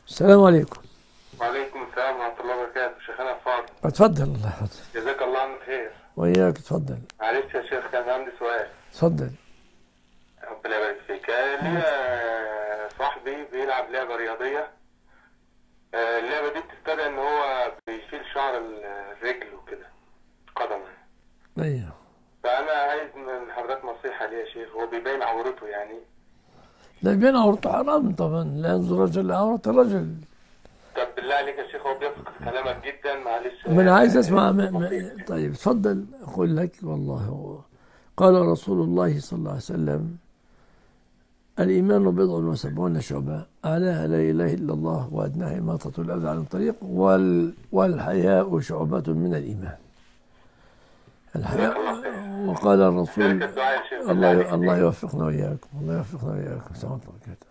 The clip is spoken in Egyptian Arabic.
السلام عليكم وعليكم السلام ورحمة الله وبركاته شيخنا الفاضل اتفضل الله يحفظك جزاك الله عنك خير وإياك اتفضل معلش يا شيخ كان عندي سؤال اتفضل ربنا يبارك فيك آه، ليا صاحبي بيلعب لعبة رياضية آه، اللعبة دي بتستدعي إن هو بيشيل شعر الرجل وكده قدمه ايوه فأنا عايز من حضرتك نصيحة ليه يا شيخ هو بيبين عورته يعني ده بين عورته حرام طبعا لا ينظر رجل عورة الرجل طب بالله عليك يا شيخ هو بيثق في كلامك جدا معلش ما انا عايز اسمع ما ما ما طيب اتفضل اقول لك والله هو قال رسول الله صلى الله عليه وسلم الإيمان بضع وسبعون شعبة أعلاها لا إله إلا الله وأدناها إماطة الأذى عن الطريق وال والحياء شعبة من الإيمان الحياء وقال الرسول الدعاء يا شيخ الله الله يوفقنا وإياكم الله يوفقنا وإياكم سلام الله وبركاته